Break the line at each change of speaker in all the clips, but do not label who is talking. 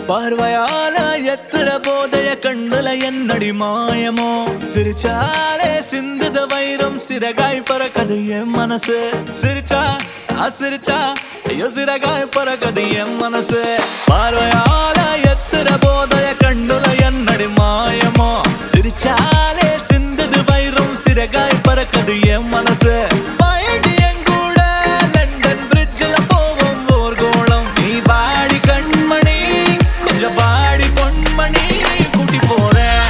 பார்வையால எத்திர போதைய கண்ணுல என்னடி மாயமோ சிரிச்சாலே சிந்துத வைரம் சிறகாய் பறக்கது என் மனசு சிரிச்சா ஆ சிரிச்சா ஐயோ சிறகாய் பறக்கது என் மனசு பார்வையால எத்திர போதைய கண்ணுல என்னடி மாயமோ சிரிச்சாலே சிந்துது வைரம் சிறகாய் பறக்கது என் மனசு பயணி என் கூட லண்டன் பிரிட்ஜில் போவோம் ஓர் கோளம் நீ பாடி கண்மணி கொஞ்சம் பாடி பொன்மணி கூட்டி போறேன்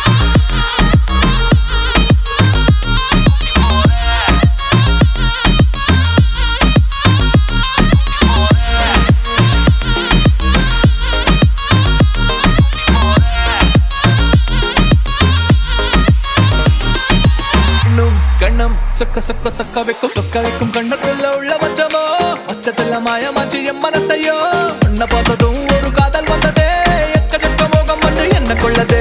கண்ணும் கண்ணும் சொக்க சொக்க சொக்க வைக்கும் சொக்க வைக்கும் கண்ணுக்குள்ள உள்ள மச்சமோ மச்சத்துல மாயமாச்சு என் மனசையோ உன்னை பார்த்ததும் ஒரு காதல் வந்ததே எக்கச்சக்க மோகம் வந்து என்ன கொள்ளதே